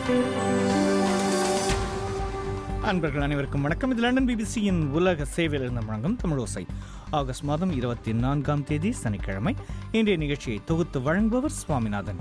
அன்பர்கள் அனைவருக்கும் வணக்கம் இது லண்டன் பிபிசியின் உலக சேவையில் இருந்த வழங்கும் தமிழ் ஓசை ஆகஸ்ட் மாதம் இருபத்தி நான்காம் தேதி சனிக்கிழமை இன்றைய நிகழ்ச்சியை தொகுத்து வழங்குபவர் சுவாமிநாதன்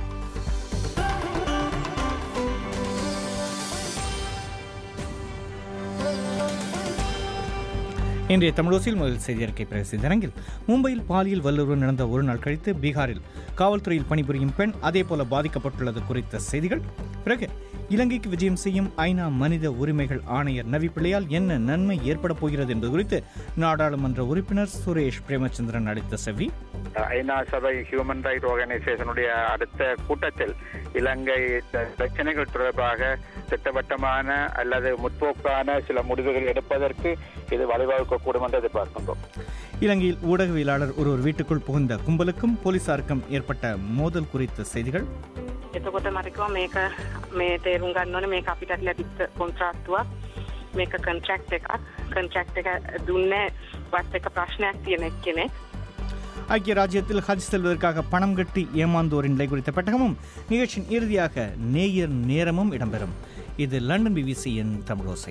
இன்றைய தமிழோசில் முதல் செய்தி அறிக்கை பிறகு அரங்கில் மும்பையில் பாலியல் வல்லுறவு நடந்த ஒரு நாள் கழித்து பீகாரில் காவல்துறையில் பணிபுரியும் பெண் அதேபோல பாதிக்கப்பட்டுள்ளது குறித்த செய்திகள் பிறகு இலங்கைக்கு விஜயம் செய்யும் ஐநா மனித உரிமைகள் ஆணையர் நவி பிள்ளையால் என்ன நன்மை ஏற்பட போகிறது என்பது குறித்து நாடாளுமன்ற உறுப்பினர் சுரேஷ் பிரேமச்சந்திரன் அளித்த செவி ஐநா சபை ஹியூமன் ரைட் ஆர்கனைசேஷனுடைய அடுத்த கூட்டத்தில் இலங்கை பிரச்சனைகள் தொடர்பாக திட்டவட்டமான அல்லது முற்போக்கான சில முடிவுகள் எடுப்பதற்கு இது வழிவகுக்கக்கூடும் என்று எதிர்பார்க்கின்றோம் இலங்கையில் ஊடகவியலாளர் ஒருவர் வீட்டுக்குள் புகுந்த கும்பலுக்கும் போலீசாருக்கும் ஏற்பட்ட மோதல் குறித்த செய்திகள் එතකොට මටකව මේක මේ තේරුම් ගන්න ඕනේ මේක අපිට ලැබිච්ච කොන්ත්‍රාත්තුවක් මේක කන්ට්‍රැක්ට් එකක් කන්ට්‍රැක්ට් එක දුන්නේ වත් එක ප්‍රශ්නයක් තියෙන එක්කෙනෙක් ஐக்கிய ராஜ்யத்தில் ஹஜ் செல்வதற்காக பணம் கட்டி ஏமாந்தோரின் நிலை குறித்த பெட்டகமும் நிகழ்ச்சியின் இறுதியாக நேயர் நேரமும் இடம்பெறும் இது லண்டன் பிபிசியின் தமிழோசை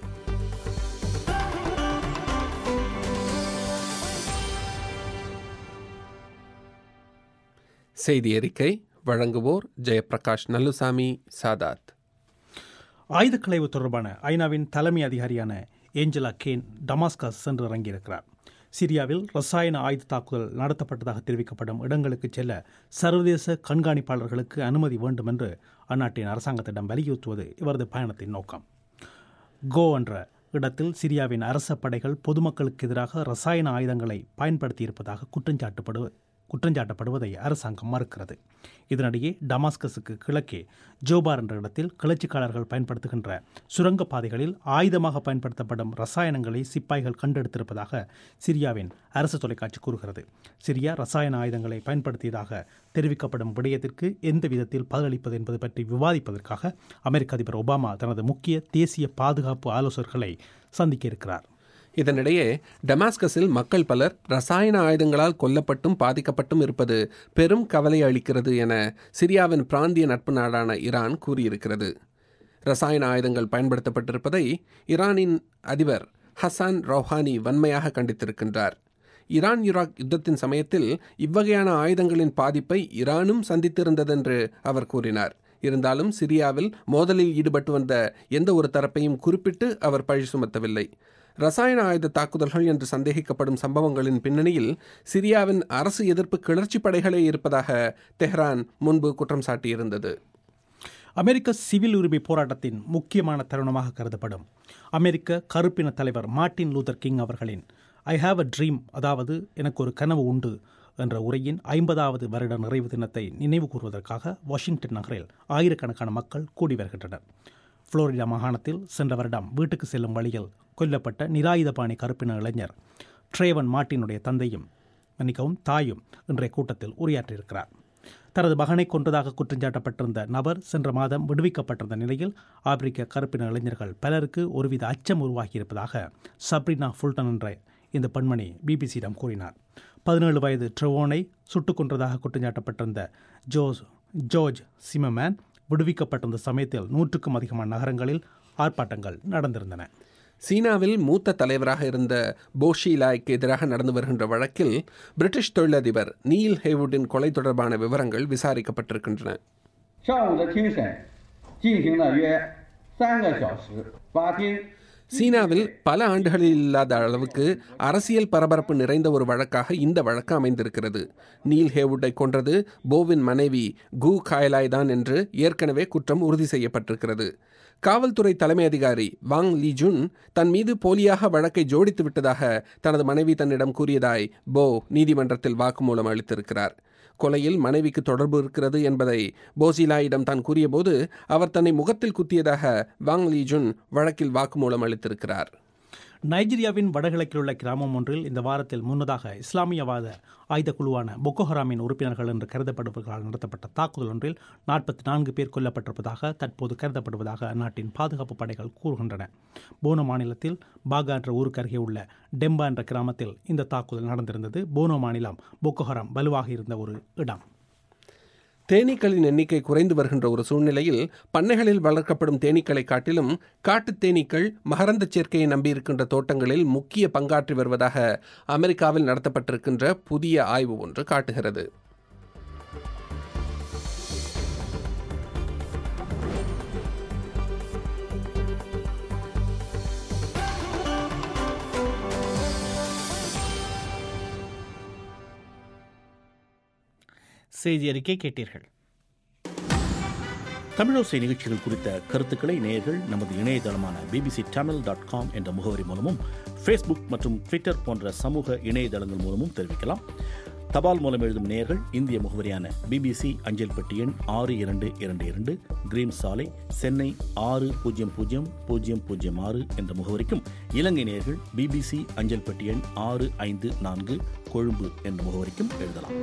செய்தி அறிக்கை வழங்குவோர் ஜெயபிரகாஷ் நல்லுசாமி சாதாத் ஆயுதக்களைவு தொடர்பான ஐநாவின் தலைமை அதிகாரியான ஏஞ்சலா கேன் டமாஸ்கஸ் சென்று இறங்கியிருக்கிறார் சிரியாவில் ரசாயன ஆயுத தாக்குதல் நடத்தப்பட்டதாக தெரிவிக்கப்படும் இடங்களுக்கு செல்ல சர்வதேச கண்காணிப்பாளர்களுக்கு அனுமதி வேண்டும் என்று அந்நாட்டின் அரசாங்கத்திடம் வலியுறுத்துவது இவரது பயணத்தின் நோக்கம் கோ என்ற இடத்தில் சிரியாவின் அரச படைகள் பொதுமக்களுக்கு எதிராக ரசாயன ஆயுதங்களை பயன்படுத்தியிருப்பதாக குற்றஞ்சாட்டப்படுவது குற்றஞ்சாட்டப்படுவதை அரசாங்கம் மறுக்கிறது இதனிடையே டமாஸ்கஸுக்கு கிழக்கே ஜோபார் என்ற இடத்தில் கிளர்ச்சிக்காரர்கள் பயன்படுத்துகின்ற சுரங்கப்பாதைகளில் ஆயுதமாக பயன்படுத்தப்படும் ரசாயனங்களை சிப்பாய்கள் கண்டெடுத்திருப்பதாக சிரியாவின் அரசு தொலைக்காட்சி கூறுகிறது சிரியா ரசாயன ஆயுதங்களை பயன்படுத்தியதாக தெரிவிக்கப்படும் விடயத்திற்கு எந்த விதத்தில் பதிலளிப்பது என்பது பற்றி விவாதிப்பதற்காக அமெரிக்க அதிபர் ஒபாமா தனது முக்கிய தேசிய பாதுகாப்பு ஆலோசகர்களை சந்திக்க இருக்கிறார் இதனிடையே டமாஸ்கஸில் மக்கள் பலர் ரசாயன ஆயுதங்களால் கொல்லப்பட்டும் பாதிக்கப்பட்டும் இருப்பது பெரும் கவலை அளிக்கிறது என சிரியாவின் பிராந்திய நட்பு நாடான ஈரான் கூறியிருக்கிறது ரசாயன ஆயுதங்கள் பயன்படுத்தப்பட்டிருப்பதை ஈரானின் அதிபர் ஹசான் ரௌஹானி வன்மையாக கண்டித்திருக்கின்றார் ஈரான் ஈராக் யுத்தத்தின் சமயத்தில் இவ்வகையான ஆயுதங்களின் பாதிப்பை ஈரானும் சந்தித்திருந்ததென்று அவர் கூறினார் இருந்தாலும் சிரியாவில் மோதலில் ஈடுபட்டு வந்த எந்த ஒரு தரப்பையும் குறிப்பிட்டு அவர் பழி சுமத்தவில்லை ரசாயன ஆயுத தாக்குதல்கள் என்று சந்தேகிக்கப்படும் சம்பவங்களின் பின்னணியில் சிரியாவின் அரசு எதிர்ப்பு கிளர்ச்சி படைகளே இருப்பதாக தெஹ்ரான் முன்பு குற்றம் சாட்டியிருந்தது அமெரிக்க சிவில் உரிமை போராட்டத்தின் முக்கியமான தருணமாக கருதப்படும் அமெரிக்க கருப்பின தலைவர் மார்ட்டின் லூதர் கிங் அவர்களின் ஐ ஹாவ் அ ட்ரீம் அதாவது எனக்கு ஒரு கனவு உண்டு என்ற உரையின் ஐம்பதாவது வருட நிறைவு தினத்தை நினைவு கூறுவதற்காக வாஷிங்டன் நகரில் ஆயிரக்கணக்கான மக்கள் கூடி வருகின்றனர் புளோரிடா மாகாணத்தில் சென்ற வருடம் வீட்டுக்கு செல்லும் வழியில் கொல்லப்பட்ட நிராயுதபாணி கருப்பின இளைஞர் ட்ரேவன் மார்ட்டினுடைய தந்தையும் மன்னிக்கவும் தாயும் இன்றைய கூட்டத்தில் உரையாற்றியிருக்கிறார் தனது மகனை கொன்றதாக குற்றஞ்சாட்டப்பட்டிருந்த நபர் சென்ற மாதம் விடுவிக்கப்பட்டிருந்த நிலையில் ஆப்பிரிக்க கருப்பின இளைஞர்கள் பலருக்கு ஒருவித அச்சம் உருவாகியிருப்பதாக சப்ரினா ஃபுல்டன் என்ற இந்த பெண்மணி பிபிசியிடம் கூறினார் பதினேழு வயது ட்ரெவோனை சுட்டுக் கொன்றதாக குற்றஞ்சாட்டப்பட்டிருந்த ஜோஸ் ஜோர்ஜ் சிமமேன் விடுவிக்கப்பட்டிருந்த சமயத்தில் நூற்றுக்கும் அதிகமான நகரங்களில் ஆர்ப்பாட்டங்கள் நடந்திருந்தன சீனாவில் மூத்த தலைவராக இருந்த போஷிலாய்க்கு எதிராக நடந்து வருகின்ற வழக்கில் பிரிட்டிஷ் தொழிலதிபர் நீல் ஹேவுட்டின் கொலை தொடர்பான விவரங்கள் விசாரிக்கப்பட்டிருக்கின்றன 上午的庭审进行了约三个小时，法庭 சீனாவில் பல ஆண்டுகளில் இல்லாத அளவுக்கு அரசியல் பரபரப்பு நிறைந்த ஒரு வழக்காக இந்த வழக்கு அமைந்திருக்கிறது நீல் ஹேவுட்டை கொன்றது போவின் மனைவி கு காயலாய் தான் என்று ஏற்கனவே குற்றம் உறுதி செய்யப்பட்டிருக்கிறது காவல்துறை தலைமை அதிகாரி வாங் லீஜுன் தன் மீது போலியாக வழக்கை ஜோடித்து விட்டதாக தனது மனைவி தன்னிடம் கூறியதாய் போ நீதிமன்றத்தில் வாக்குமூலம் அளித்திருக்கிறார் கொலையில் மனைவிக்கு தொடர்பு இருக்கிறது என்பதை போசிலாயிடம் தான் கூறியபோது அவர் தன்னை முகத்தில் குத்தியதாக வாங் லீஜுன் வழக்கில் வாக்குமூலம் அளித்திருக்கிறார் நைஜீரியாவின் வடகிழக்கில் உள்ள கிராமம் ஒன்றில் இந்த வாரத்தில் முன்னதாக இஸ்லாமியவாத ஆயுத குழுவான பொக்கோஹராமின் உறுப்பினர்கள் என்று கருதப்படுபவர்களால் நடத்தப்பட்ட தாக்குதல் ஒன்றில் நாற்பத்தி நான்கு பேர் கொல்லப்பட்டிருப்பதாக தற்போது கருதப்படுவதாக அந்நாட்டின் பாதுகாப்பு படைகள் கூறுகின்றன போனோ மாநிலத்தில் பாகா என்ற ஊருக்கு அருகே உள்ள டெம்பா என்ற கிராமத்தில் இந்த தாக்குதல் நடந்திருந்தது போனோ மாநிலம் பொக்கோஹராம் வலுவாக இருந்த ஒரு இடம் தேனீக்களின் எண்ணிக்கை குறைந்து வருகின்ற ஒரு சூழ்நிலையில் பண்ணைகளில் வளர்க்கப்படும் தேனீக்களை காட்டிலும் காட்டுத் தேனீக்கள் மகரந்த சேர்க்கையை நம்பியிருக்கின்ற தோட்டங்களில் முக்கிய பங்காற்றி வருவதாக அமெரிக்காவில் நடத்தப்பட்டிருக்கின்ற புதிய ஆய்வு ஒன்று காட்டுகிறது செய்தி அறிக்கை கேட்டீர்கள் தமிழோசை நிகழ்ச்சிகள் குறித்த கருத்துக்களை நேயர்கள் நமது இணையதளமான பிபிசி தமிழ் டாட் காம் என்ற முகவரி மூலமும் ஃபேஸ்புக் மற்றும் ட்விட்டர் போன்ற சமூக இணையதளங்கள் மூலமும் தெரிவிக்கலாம் தபால் மூலம் எழுதும் நேயர்கள் இந்திய முகவரியான பிபிசி அஞ்சல் பெட்டி எண் ஆறு இரண்டு இரண்டு இரண்டு கிரீம் சாலை சென்னை ஆறு பூஜ்ஜியம் பூஜ்ஜியம் பூஜ்ஜியம் பூஜ்ஜியம் ஆறு என்ற முகவரிக்கும் இலங்கை நேயர்கள் பிபிசி அஞ்சல் பெட்டி எண் ஆறு ஐந்து நான்கு கொழும்பு என்ற முகவரிக்கும் எழுதலாம்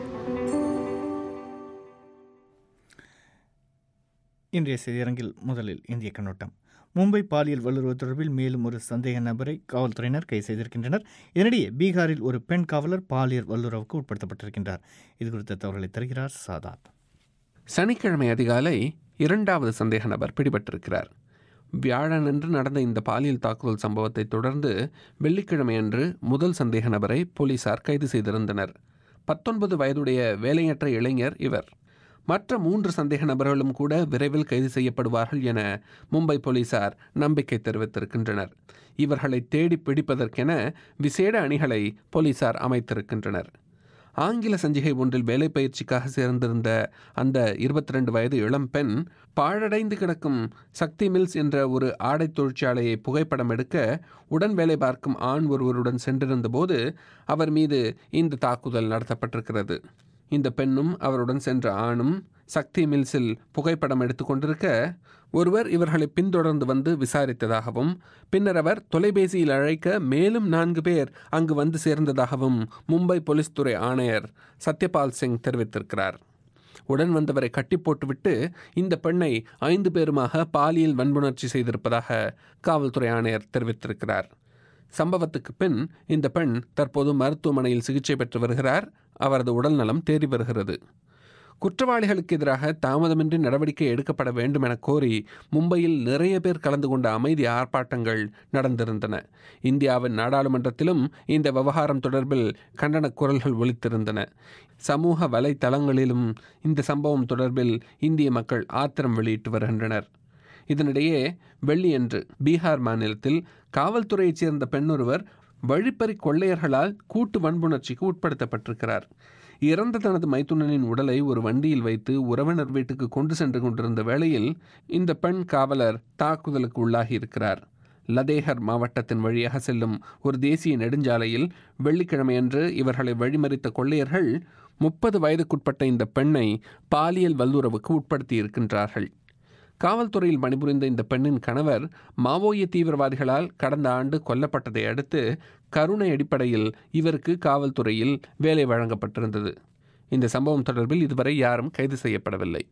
இன்றைய செய்தியரங்கில் முதலில் இந்திய கண்ணோட்டம் மும்பை பாலியல் வல்லுறவு தொடர்பில் மேலும் ஒரு சந்தேக நபரை காவல்துறையினர் கைது செய்திருக்கின்றனர் இதனிடையே பீகாரில் ஒரு பெண் காவலர் பாலியல் வல்லுறவுக்கு உட்படுத்தப்பட்டிருக்கின்றார் இது குறித்த தகவலை தருகிறார் சாதாத் சனிக்கிழமை அதிகாலை இரண்டாவது சந்தேக நபர் பிடிபட்டிருக்கிறார் வியாழனன்று நடந்த இந்த பாலியல் தாக்குதல் சம்பவத்தை தொடர்ந்து வெள்ளிக்கிழமையன்று முதல் சந்தேக நபரை போலீசார் கைது செய்திருந்தனர் பத்தொன்பது வயதுடைய வேலையற்ற இளைஞர் இவர் மற்ற மூன்று சந்தேக நபர்களும் கூட விரைவில் கைது செய்யப்படுவார்கள் என மும்பை போலீசார் நம்பிக்கை தெரிவித்திருக்கின்றனர் இவர்களை தேடி பிடிப்பதற்கென விசேட அணிகளை போலீசார் அமைத்திருக்கின்றனர் ஆங்கில சஞ்சிகை ஒன்றில் வேலை பயிற்சிக்காக சேர்ந்திருந்த அந்த இருபத்தி ரெண்டு வயது இளம்பெண் பாழடைந்து கிடக்கும் சக்தி மில்ஸ் என்ற ஒரு ஆடை தொழிற்சாலையை புகைப்படம் எடுக்க உடன் வேலை பார்க்கும் ஆண் ஒருவருடன் சென்றிருந்தபோது அவர் மீது இந்த தாக்குதல் நடத்தப்பட்டிருக்கிறது இந்த பெண்ணும் அவருடன் சென்ற ஆணும் சக்தி மில்ஸில் புகைப்படம் எடுத்துக்கொண்டிருக்க ஒருவர் இவர்களை பின்தொடர்ந்து வந்து விசாரித்ததாகவும் பின்னர் அவர் தொலைபேசியில் அழைக்க மேலும் நான்கு பேர் அங்கு வந்து சேர்ந்ததாகவும் மும்பை போலீஸ் துறை ஆணையர் சத்யபால் சிங் தெரிவித்திருக்கிறார் உடன் வந்தவரை கட்டி போட்டுவிட்டு இந்த பெண்ணை ஐந்து பேருமாக பாலியல் வன்புணர்ச்சி செய்திருப்பதாக காவல்துறை ஆணையர் தெரிவித்திருக்கிறார் சம்பவத்துக்கு பின் இந்த பெண் தற்போது மருத்துவமனையில் சிகிச்சை பெற்று வருகிறார் அவரது உடல்நலம் தேறி வருகிறது குற்றவாளிகளுக்கு எதிராக தாமதமின்றி நடவடிக்கை எடுக்கப்பட வேண்டும் என கோரி மும்பையில் நிறைய பேர் கலந்து கொண்ட அமைதி ஆர்ப்பாட்டங்கள் நடந்திருந்தன இந்தியாவின் நாடாளுமன்றத்திலும் இந்த விவகாரம் தொடர்பில் கண்டன குரல்கள் ஒலித்திருந்தன சமூக வலைத்தளங்களிலும் இந்த சம்பவம் தொடர்பில் இந்திய மக்கள் ஆத்திரம் வெளியிட்டு வருகின்றனர் இதனிடையே வெள்ளியன்று பீகார் மாநிலத்தில் காவல்துறையைச் சேர்ந்த பெண்ணொருவர் வழிப்பறி கொள்ளையர்களால் கூட்டு வன்புணர்ச்சிக்கு உட்படுத்தப்பட்டிருக்கிறார் இறந்த தனது மைத்துனனின் உடலை ஒரு வண்டியில் வைத்து உறவினர் வீட்டுக்கு கொண்டு சென்று கொண்டிருந்த வேளையில் இந்த பெண் காவலர் தாக்குதலுக்கு உள்ளாகி இருக்கிறார் லதேகர் மாவட்டத்தின் வழியாக செல்லும் ஒரு தேசிய நெடுஞ்சாலையில் வெள்ளிக்கிழமையன்று இவர்களை வழிமறித்த கொள்ளையர்கள் முப்பது வயதுக்குட்பட்ட இந்த பெண்ணை பாலியல் வல்லுறவுக்கு உட்படுத்தி இருக்கின்றார்கள் காவல்துறையில் பணிபுரிந்த இந்த பெண்ணின் கணவர் மாவோய தீவிரவாதிகளால் கடந்த ஆண்டு கொல்லப்பட்டதை அடுத்து கருணை அடிப்படையில் இவருக்கு காவல்துறையில் வேலை வழங்கப்பட்டிருந்தது இந்த சம்பவம் தொடர்பில் இதுவரை யாரும் கைது செய்யப்படவில்லை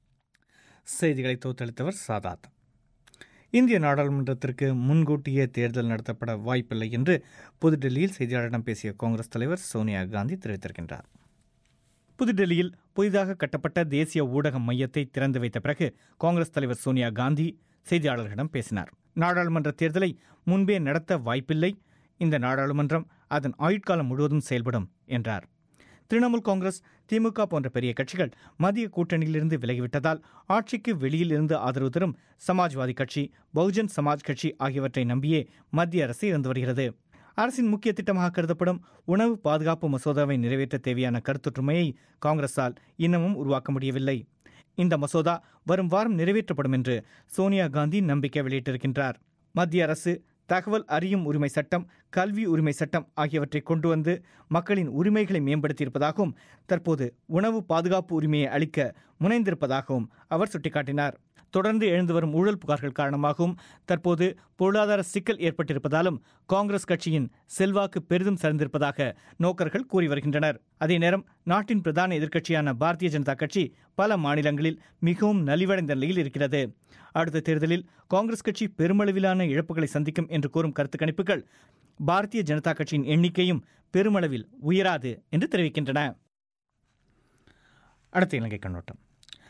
செய்திகளை தோத்தளித்தவர் சாதாத் இந்திய நாடாளுமன்றத்திற்கு முன்கூட்டியே தேர்தல் நடத்தப்பட வாய்ப்பில்லை என்று புதுடெல்லியில் செய்தியாளரிடம் பேசிய காங்கிரஸ் தலைவர் சோனியா காந்தி தெரிவித்திருக்கின்றார் புதுடெல்லியில் புதிதாக கட்டப்பட்ட தேசிய ஊடக மையத்தை திறந்து வைத்த பிறகு காங்கிரஸ் தலைவர் சோனியா காந்தி செய்தியாளர்களிடம் பேசினார் நாடாளுமன்ற தேர்தலை முன்பே நடத்த வாய்ப்பில்லை இந்த நாடாளுமன்றம் அதன் ஆயுட்காலம் முழுவதும் செயல்படும் என்றார் திரிணாமுல் காங்கிரஸ் திமுக போன்ற பெரிய கட்சிகள் மத்திய கூட்டணியிலிருந்து விலகிவிட்டதால் ஆட்சிக்கு வெளியில் இருந்து ஆதரவு தரும் சமாஜ்வாதி கட்சி பகுஜன் சமாஜ் கட்சி ஆகியவற்றை நம்பியே மத்திய அரசு இருந்து வருகிறது அரசின் முக்கிய திட்டமாக கருதப்படும் உணவு பாதுகாப்பு மசோதாவை நிறைவேற்ற தேவையான கருத்தொற்றுமையை காங்கிரஸால் இன்னமும் உருவாக்க முடியவில்லை இந்த மசோதா வரும் வாரம் நிறைவேற்றப்படும் என்று சோனியா காந்தி நம்பிக்கை வெளியிட்டிருக்கின்றார் மத்திய அரசு தகவல் அறியும் உரிமை சட்டம் கல்வி உரிமை சட்டம் ஆகியவற்றை கொண்டு வந்து மக்களின் உரிமைகளை மேம்படுத்தியிருப்பதாகவும் தற்போது உணவு பாதுகாப்பு உரிமையை அளிக்க முனைந்திருப்பதாகவும் அவர் சுட்டிக்காட்டினார் தொடர்ந்து எழுந்து வரும் ஊழல் புகார்கள் காரணமாகவும் தற்போது பொருளாதார சிக்கல் ஏற்பட்டிருப்பதாலும் காங்கிரஸ் கட்சியின் செல்வாக்கு பெரிதும் சரிந்திருப்பதாக நோக்கர்கள் கூறி வருகின்றனர் அதே நேரம் நாட்டின் பிரதான எதிர்க்கட்சியான பாரதிய ஜனதா கட்சி பல மாநிலங்களில் மிகவும் நலிவடைந்த நிலையில் இருக்கிறது அடுத்த தேர்தலில் காங்கிரஸ் கட்சி பெருமளவிலான இழப்புகளை சந்திக்கும் என்று கூறும் கருத்து கணிப்புகள் பாரதிய ஜனதா கட்சியின் எண்ணிக்கையும் பெருமளவில் உயராது என்று தெரிவிக்கின்றன அடுத்த இலங்கை கண்ணோட்டம்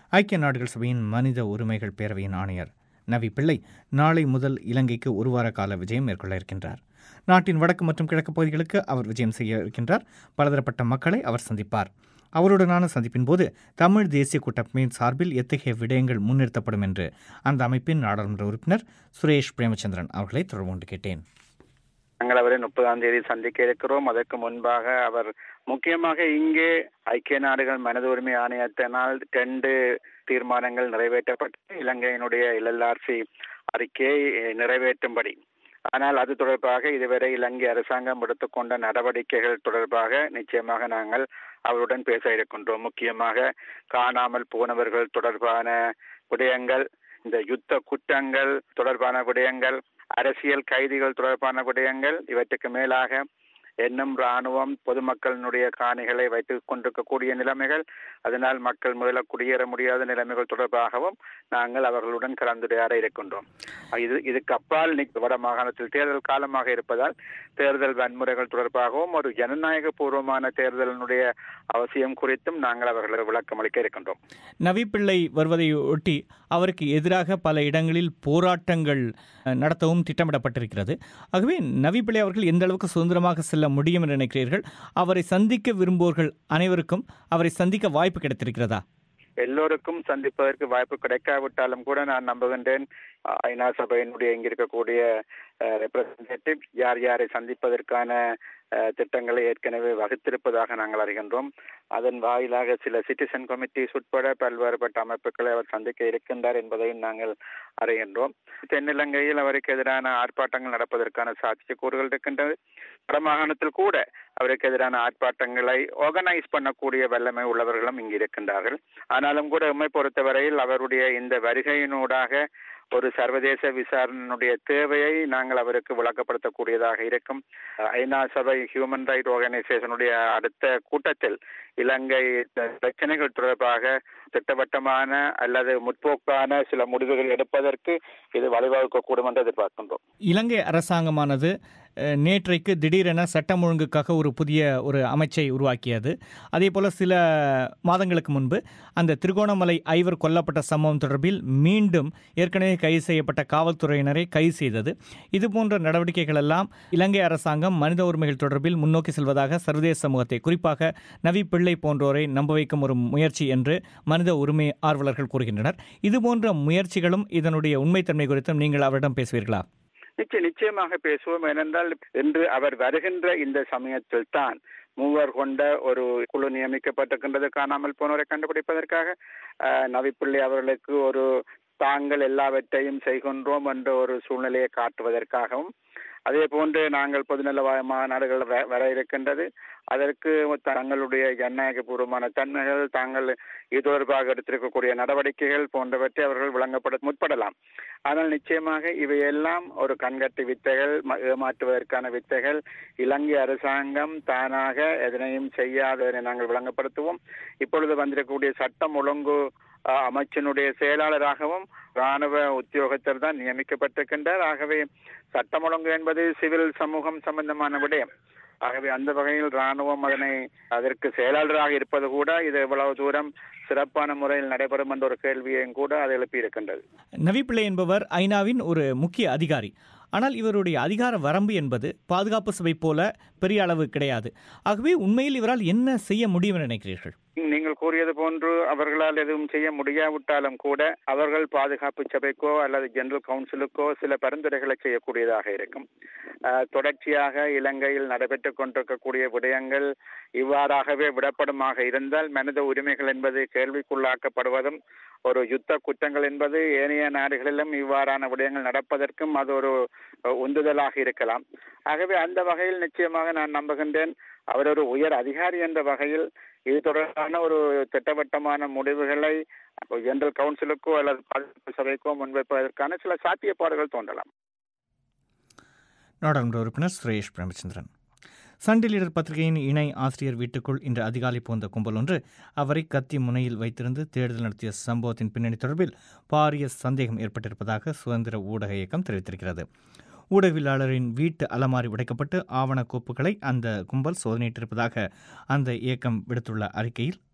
ஐக்கிய நாடுகள் சபையின் மனித உரிமைகள் பேரவையின் ஆணையர் நவி பிள்ளை நாளை முதல் இலங்கைக்கு ஒரு வார கால விஜயம் மேற்கொள்ள இருக்கின்றார் நாட்டின் வடக்கு மற்றும் கிழக்கு பகுதிகளுக்கு அவர் விஜயம் செய்ய இருக்கின்றார் பலதரப்பட்ட மக்களை அவர் சந்திப்பார் அவருடனான சந்திப்பின் போது தமிழ் தேசிய கூட்டமைப்பின் சார்பில் எத்தகைய விடயங்கள் முன்னிறுத்தப்படும் என்று அந்த அமைப்பின் நாடாளுமன்ற உறுப்பினர் சுரேஷ் பிரேமச்சந்திரன் அவர்களை தொடர்பு கொண்டு கேட்டேன் நாங்கள் அவரை முப்பதாம் தேதி சந்திக்க இருக்கிறோம் அதற்கு முன்பாக அவர் முக்கியமாக இங்கே ஐக்கிய நாடுகள் மனித உரிமை ஆணையத்தினால் ரெண்டு தீர்மானங்கள் நிறைவேற்றப்பட்டு இலங்கையினுடைய எல்எல்ஆர்சி அறிக்கையை நிறைவேற்றும்படி ஆனால் அது தொடர்பாக இதுவரை இலங்கை அரசாங்கம் எடுத்துக்கொண்ட நடவடிக்கைகள் தொடர்பாக நிச்சயமாக நாங்கள் அவருடன் பேச இருக்கின்றோம் முக்கியமாக காணாமல் போனவர்கள் தொடர்பான விடயங்கள் இந்த யுத்த குற்றங்கள் தொடர்பான விடயங்கள் அரசியல் கைதிகள் தொடர்பான விடயங்கள் இவற்றுக்கு மேலாக இன்னும் ராணுவம் பொதுமக்களினுடைய காணிகளை வைத்துக் கொண்டிருக்கக்கூடிய நிலைமைகள் அதனால் மக்கள் மீள குடியேற முடியாத நிலைமைகள் தொடர்பாகவும் நாங்கள் அவர்களுடன் கலந்துரையாட இருக்கின்றோம் இது இதுக்கு அப்பால் வட மாகாணத்தில் தேர்தல் காலமாக இருப்பதால் தேர்தல் வன்முறைகள் தொடர்பாகவும் ஒரு ஜனநாயக பூர்வமான தேர்தலினுடைய அவசியம் குறித்தும் நாங்கள் அவர்களுக்கு விளக்கம் அளிக்க இருக்கின்றோம் நவி பிள்ளை வருவதை ஒட்டி அவருக்கு எதிராக பல இடங்களில் போராட்டங்கள் நடத்தவும் திட்டமிடப்பட்டிருக்கிறது ஆகவே நவி பிள்ளை அவர்கள் எந்த அளவுக்கு சுதந்திரமாக செல்ல முடியும் என்று நினைக்கிறீர்கள் அவரை சந்திக்க விரும்புவோர்கள் அனைவருக்கும் அவரை சந்திக்க வாய்ப்பு கிடைத்திருக்கிறதா எல்லோருக்கும் சந்திப்பதற்கு வாய்ப்பு கிடைக்காவிட்டாலும் கூட நான் நம்புகின்றேன் ஐநா சபையினுடைய இங்க இருக்கக்கூடிய ரெப்ரசன்டேட்டிவ் யார் யாரை சந்திப்பதற்கான திட்டங்களை ஏற்கனவே வகுத்திருப்பதாக நாங்கள் அறிகின்றோம் அதன் வாயிலாக சில சிட்டிசன் கமிட்டிஸ் உட்பட பல்வேறுபட்ட அமைப்புகளை அவர் சந்திக்க இருக்கின்றார் என்பதையும் நாங்கள் அறிகின்றோம் தென்னிலங்கையில் அவருக்கு எதிரான ஆர்ப்பாட்டங்கள் நடப்பதற்கான சாத்தியக்கூறுகள் இருக்கின்றது வடமாகாணத்தில் கூட அவருக்கு எதிரான ஆர்ப்பாட்டங்களை ஆர்கனைஸ் பண்ணக்கூடிய வல்லமை உள்ளவர்களும் இங்கு இருக்கின்றார்கள் ஆனாலும் கூட உண்மை பொறுத்தவரையில் அவருடைய இந்த வருகையினூடாக ஒரு சர்வதேச விசாரணையினுடைய தேவையை நாங்கள் அவருக்கு விளக்கப்படுத்தக்கூடியதாக இருக்கும் ஐநா சபை ஹியூமன் ரைட் ஆர்கனைசேஷனுடைய அடுத்த கூட்டத்தில் இலங்கை பிரச்சனைகள் தொடர்பாக திட்டவட்டமான அல்லது முற்போக்கான சில முடிவுகள் எடுப்பதற்கு இது வழிவகுக்கக்கூடும் என்று எதிர்பார்க்கின்றோம் இலங்கை அரசாங்கமானது நேற்றைக்கு திடீரென சட்டம் ஒழுங்குக்காக ஒரு புதிய ஒரு அமைச்சை உருவாக்கியது அதே போல் சில மாதங்களுக்கு முன்பு அந்த திருகோணமலை ஐவர் கொல்லப்பட்ட சம்பவம் தொடர்பில் மீண்டும் ஏற்கனவே கைது செய்யப்பட்ட காவல்துறையினரை கைது செய்தது இது போன்ற நடவடிக்கைகள் எல்லாம் இலங்கை அரசாங்கம் மனித உரிமைகள் தொடர்பில் முன்னோக்கி செல்வதாக சர்வதேச சமூகத்தை குறிப்பாக நவி பிள்ளை போன்றோரை நம்ப வைக்கும் ஒரு முயற்சி என்று மனித உரிமை ஆர்வலர்கள் கூறுகின்றனர் இதுபோன்ற முயற்சிகளும் இதனுடைய உண்மைத்தன்மை குறித்தும் நீங்கள் அவரிடம் பேசுவீர்களா நிச்சயம் நிச்சயமாக பேசுவோம் ஏனென்றால் இன்று அவர் வருகின்ற இந்த சமயத்தில் தான் மூவர் கொண்ட ஒரு குழு நியமிக்கப்பட்டிருக்கின்றது காணாமல் போனவரை கண்டுபிடிப்பதற்காக நவிப்பிள்ளை அவர்களுக்கு ஒரு தாங்கள் எல்லாவற்றையும் செய்கின்றோம் என்ற ஒரு சூழ்நிலையை காட்டுவதற்காகவும் அதே போன்று நாங்கள் பொதுநல மாநாடுகள் வர இருக்கின்றது அதற்கு தங்களுடைய ஜனநாயக பூர்வமான தன்மைகள் தாங்கள் இது தொடர்பாக எடுத்திருக்கக்கூடிய நடவடிக்கைகள் போன்றவற்றை அவர்கள் விளங்கப்பட முற்படலாம் ஆனால் நிச்சயமாக இவையெல்லாம் ஒரு கண்கட்டி வித்தைகள் ஏமாற்றுவதற்கான வித்தைகள் இலங்கை அரசாங்கம் தானாக எதனையும் செய்யாததனை நாங்கள் விளங்கப்படுத்துவோம் இப்பொழுது வந்திருக்கக்கூடிய சட்டம் ஒழுங்கு அமைச்சனுடைய செயலாளராகவும் ராணுவ உத்தியோகத்தர் தான் நியமிக்கப்பட்டிருக்கின்றார் ஆகவே சட்டம் ஒழுங்கு என்பது சிவில் சமூகம் சம்பந்தமான விடயம் ஆகவே அந்த வகையில் ராணுவம் அதனை அதற்கு செயலாளராக இருப்பது கூட இது எவ்வளவு தூரம் சிறப்பான முறையில் நடைபெறும் என்ற ஒரு கேள்வியையும் கூட அது எழுப்பியிருக்கின்றது நவிப்பிள்ளை என்பவர் ஐநாவின் ஒரு முக்கிய அதிகாரி ஆனால் இவருடைய அதிகார வரம்பு என்பது பாதுகாப்பு சபை போல பெரிய அளவு கிடையாது ஆகவே உண்மையில் இவரால் என்ன செய்ய முடியும் என நினைக்கிறீர்கள் நீங்கள் கூறியது போன்று அவர்களால் எதுவும் செய்ய முடியாவிட்டாலும் கூட அவர்கள் பாதுகாப்பு சபைக்கோ அல்லது ஜெனரல் கவுன்சிலுக்கோ சில பரிந்துரைகளை செய்யக்கூடியதாக இருக்கும் தொடர்ச்சியாக இலங்கையில் நடைபெற்றுக் கொண்டிருக்கக்கூடிய விடயங்கள் இவ்வாறாகவே விடப்படுமாக இருந்தால் மனித உரிமைகள் என்பது கேள்விக்குள்ளாக்கப்படுவதும் ஒரு யுத்த குற்றங்கள் என்பது ஏனைய நாடுகளிலும் இவ்வாறான விடயங்கள் நடப்பதற்கும் அது ஒரு உந்துதலாக இருக்கலாம் ஆகவே அந்த வகையில் நிச்சயமாக நான் நம்புகின்றேன் அவர் ஒரு உயர் அதிகாரி என்ற வகையில் இது தொடர்பான ஒரு திட்டவட்டமான முடிவுகளை ஜெனரல் கவுன்சிலுக்கோ அல்லது பாதுகாப்பு சபைக்கோ முன்வைப்பதற்கான சில சாத்தியப்பாடுகள் தோன்றலாம் நாடாளுமன்ற உறுப்பினர் சுரேஷ் பிரேமச்சந்திரன் சன் லீடர் பத்திரிகையின் இணை ஆசிரியர் வீட்டுக்குள் இன்று அதிகாலை போந்த கும்பல் ஒன்று அவரை கத்தி முனையில் வைத்திருந்து தேடுதல் நடத்திய சம்பவத்தின் பின்னணி தொடர்பில் பாரிய சந்தேகம் ஏற்பட்டிருப்பதாக சுதந்திர ஊடக இயக்கம் தெரிவித்திருக்கிறது ஊடகவியலாளரின் வீட்டு அலமாரி உடைக்கப்பட்டு ஆவண கோப்புகளை அந்த கும்பல் சோதனையிட்டிருப்பதாக அந்த இயக்கம் விடுத்துள்ள அறிக்கையில்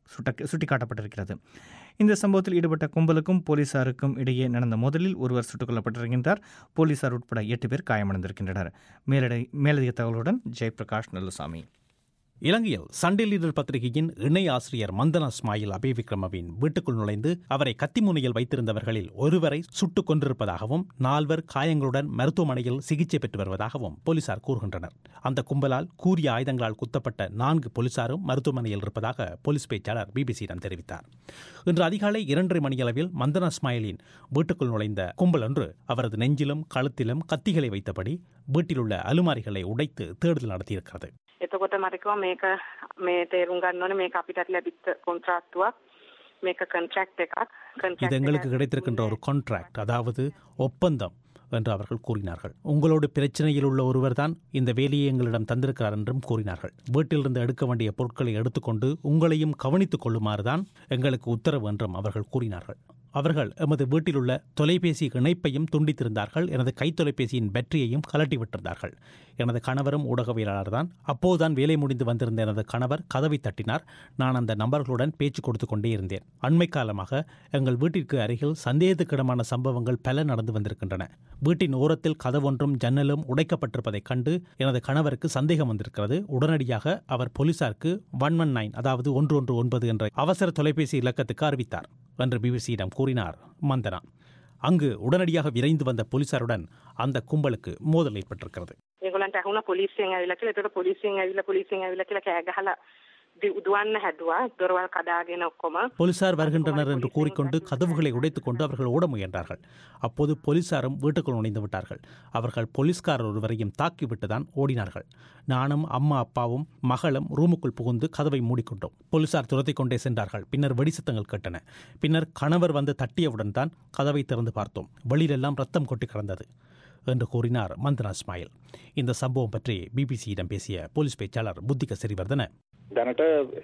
சுட்ட சுட்டிக்காட்டப்பட்டிருக்கிறது இந்த சம்பவத்தில் ஈடுபட்ட கும்பலுக்கும் போலீசாருக்கும் இடையே நடந்த மோதலில் ஒருவர் சுட்டுக் கொல்லப்பட்டிருக்கின்றார் போலீசார் உட்பட எட்டு பேர் காயமடைந்திருக்கின்றனர் மேலடை மேலதிக தகவலுடன் ஜெயபிரகாஷ் நல்லுசாமி இலங்கையில் சண்டே லீடர் பத்திரிகையின் இணை ஆசிரியர் மந்தனா ஸ்மாயில் அபேவிக்ரமவின் வீட்டுக்குள் நுழைந்து அவரை கத்திமுனையில் வைத்திருந்தவர்களில் ஒருவரை சுட்டுக் கொண்டிருப்பதாகவும் நால்வர் காயங்களுடன் மருத்துவமனையில் சிகிச்சை பெற்று வருவதாகவும் போலீசார் கூறுகின்றனர் அந்த கும்பலால் கூறிய ஆயுதங்களால் குத்தப்பட்ட நான்கு போலீசாரும் மருத்துவமனையில் இருப்பதாக போலீஸ் பேச்சாளர் பிபிசியிடம் தெரிவித்தார் இன்று அதிகாலை இரண்டரை மணியளவில் மந்தனா ஸ்மாயிலின் வீட்டுக்குள் நுழைந்த கும்பல் ஒன்று அவரது நெஞ்சிலும் கழுத்திலும் கத்திகளை வைத்தபடி வீட்டிலுள்ள அலுமாரிகளை உடைத்து தேடுதல் நடத்தியிருக்கிறது එතකොට මරිකවා මේක මේ තේරුම් ගන්න ඕනේ මේක අපිටත් ලැබිච්ච කොන්ත්‍රාත්තුවක් මේක කන්ට්‍රැක්ට් එකක් இது කන්ට්‍රැක්ට් எங்களுக்கு கிடைத்திருக்கின்ற ஒரு கான்ட்ராக்ட் அதாவது ஒப்பந்தம் என்று அவர்கள் கூறினார்கள் உங்களோடு பிரச்சனையில் உள்ள ஒருவர்தான் இந்த வேலையை எங்களிடம் தந்திருக்கிறார் என்றும் கூறினார்கள் வீட்டிலிருந்து எடுக்க வேண்டிய பொருட்களை எடுத்துக்கொண்டு உங்களையும் கவனித்துக் கொள்ளுமாறுதான் எங்களுக்கு உத்தரவு என்றும் அவர்கள் கூறினார்கள் அவர்கள் எமது வீட்டில் உள்ள தொலைபேசி இணைப்பையும் துண்டித்திருந்தார்கள் எனது கைத்தொலைபேசியின் பேட்டரியையும் கலட்டி விட்டிருந்தார்கள் எனது கணவரும் ஊடகவியலாளர் தான் அப்போதுதான் வேலை முடிந்து வந்திருந்த எனது கணவர் கதவை தட்டினார் நான் அந்த நபர்களுடன் பேச்சு கொடுத்து கொண்டே இருந்தேன் அண்மை காலமாக எங்கள் வீட்டிற்கு அருகில் சந்தேகத்துக்கிடமான சம்பவங்கள் பல நடந்து வந்திருக்கின்றன வீட்டின் ஓரத்தில் கதவொன்றும் ஜன்னலும் உடைக்கப்பட்டிருப்பதைக் கண்டு எனது கணவருக்கு சந்தேகம் வந்திருக்கிறது உடனடியாக அவர் போலீசாருக்கு ஒன் ஒன் நைன் அதாவது ஒன்று ஒன்று ஒன்பது என்ற அவசர தொலைபேசி இலக்கத்துக்கு அறிவித்தார் என்று பிபிசியிடம் கூறினார் மந்தனா அங்கு உடனடியாக விரைந்து வந்த போலீசாருடன் அந்த கும்பலுக்கு மோதல் ஏற்பட்டிருக்கிறது ඒගොල්ලන්ට ඇහුණ පොලිසියෙන් ඇවිල්ලා කියලා ඒතකොට පොලිසියෙන් ඇවිල්ලා පොලිසියෙන් ඇවිල්ලා කියලා කෑ ගහලා දි- උදුවන්න හැදුවා දොරවල් කඩාගෙන ඔක්කොම போலீசார் வருகின்றனர் என்று கூறிக்கொண்டு கதவுகளை உடைத்துக் கொண்டு அவர்கள் ஓட முயன்றார்கள் அப்போது போலீசாரும் வீட்டுக்குள் நுழைந்து விட்டார்கள் அவர்கள் போலீஸ்காரர் ஒருவரையும் தாக்கிவிட்டுதான் ஓடினார்கள் நானும் அம்மா அப்பாவும் மகளும் ரூமுக்குள் புகுந்து கதவை மூடிக்கொண்டோம் போலீசார் துரத்திக் கொண்டே சென்றார்கள் பின்னர் வெடிசத்தங்கள் கேட்டன பின்னர் கணவர் வந்து தட்டியவுடன் தான் கதவை திறந்து பார்த்தோம் வெளியிலெல்லாம் ரத்தம் கொட்டி கிடந்தது என்று கூறினார் மந்தனா ஸ்மாயில் இந்த சம்பவம் பற்றி பிபிசியிடம் பேசிய போலீஸ் பேச்சாளர் புத்திக சிறிவர்தன දැනට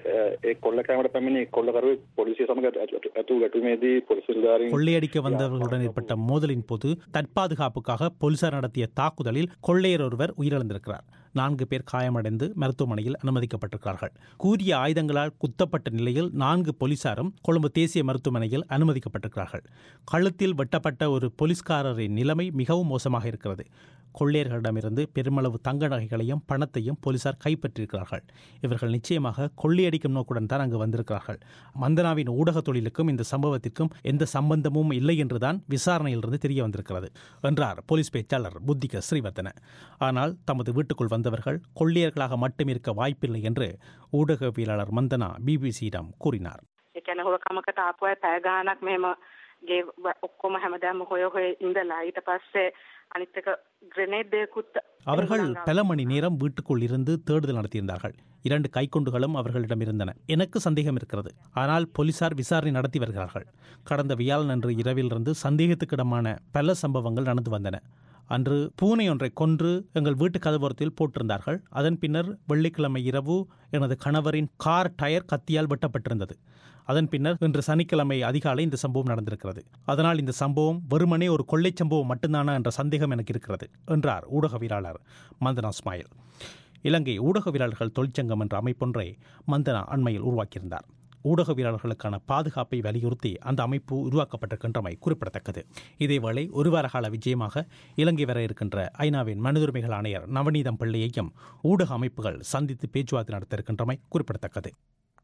ඒ කොල්ල කෑමට පැමිණි කොල්ලකරුවේ පොලිසිය සමඟ ඇතු- ඇතු ගැටුමේදී පොලිසි නිලධාරීන් கொள்ளையடிக்க வந்தவர்களுடன் ஏற்பட்ட மோதலின் போது தற்பாதுகாப்புக்காக போலீசார் நடத்திய தாக்குதலில் கொள்ளையர் ஒருவர் உயிரிழந்திருக்கிறார் நான்கு பேர் காயமடைந்து மருத்துவமனையில் அனுமதிக்கப்பட்டிருக்கிறார்கள் கூறிய ஆயுதங்களால் குத்தப்பட்ட நிலையில் நான்கு போலீசாரும் கொழும்பு தேசிய மருத்துவமனையில் அனுமதிக்கப்பட்டிருக்கிறார்கள் கழுத்தில் வெட்டப்பட்ட ஒரு போலீஸ்காரரின் நிலைமை மிகவும் மோசமாக இருக்கிறது கொள்ளையர்களிடமிருந்து பெருமளவு தங்க நகைகளையும் பணத்தையும் போலீசார் கைப்பற்றியிருக்கிறார்கள் இவர்கள் நிச்சயமாக கொள்ளையடிக்கும் நோக்குடன் தான் அங்கு வந்திருக்கிறார்கள் மந்தனாவின் ஊடக தொழிலுக்கும் இந்த சம்பவத்திற்கும் எந்த சம்பந்தமும் இல்லை என்றுதான் விசாரணையிலிருந்து தெரிய வந்திருக்கிறது என்றார் போலீஸ் பேச்சாளர் புத்திக ஸ்ரீவர்தன ஆனால் தமது வீட்டுக்குள் வந்தவர்கள் கொள்ளையர்களாக மட்டும் இருக்க வாய்ப்பில்லை என்று ஊடகவியலாளர் மந்தனா பிபிசியிடம் கூறினார் ඒ කියන්නේ හොර කමකට ආපු අය පැය ගාණක් මෙහෙම ගේ ව- ඔක්කොම හැමදාම හොය හොය ඉඳලා ඊට පස්සේ අනිත් එක ග්‍රනේඩ් දෙයකුත් அவர்கள் பல மணி நேரம் வீட்டுக்குள் இருந்து தேடுதல் நடத்தியிருந்தார்கள் இரண்டு கைக்குண்டுகளும் அவர்களிடம் இருந்தன எனக்கு சந்தேகம் இருக்கிறது ஆனால் போலீசார் விசாரணை நடத்தி வருகிறார்கள் கடந்த வியாழன் அன்று இரவிலிருந்து சந்தேகத்துக்கிடமான பல சம்பவங்கள் நடந்து வந்தன அன்று பூனை ஒன்றை கொன்று எங்கள் வீட்டு கதவோரத்தில் போட்டிருந்தார்கள் அதன் பின்னர் வெள்ளிக்கிழமை இரவு எனது கணவரின் கார் டயர் கத்தியால் வெட்டப்பட்டிருந்தது அதன் பின்னர் இன்று சனிக்கிழமை அதிகாலை இந்த சம்பவம் நடந்திருக்கிறது அதனால் இந்த சம்பவம் வெறுமனே ஒரு கொள்ளைச் சம்பவம் மட்டும்தானா என்ற சந்தேகம் எனக்கு இருக்கிறது என்றார் ஊடகவியலாளர் மந்தனா ஸ்மாயில் இலங்கை ஊடகவியலாளர்கள் தொழிற்சங்கம் என்ற அமைப்பொன்றை மந்தனா அண்மையில் உருவாக்கியிருந்தார் ஊடகவியலாளர்களுக்கான பாதுகாப்பை வலியுறுத்தி அந்த அமைப்பு உருவாக்கப்பட்டிருக்கின்றமை குறிப்பிடத்தக்கது இதேவேளை ஒரு வார கால விஜயமாக இலங்கை வர இருக்கின்ற ஐநாவின் மனிதுரிமைகள் ஆணையர் நவநீதம் பிள்ளையையும் ஊடக அமைப்புகள் சந்தித்து பேச்சுவார்த்தை நடத்த இருக்கின்றமை குறிப்பிடத்தக்கது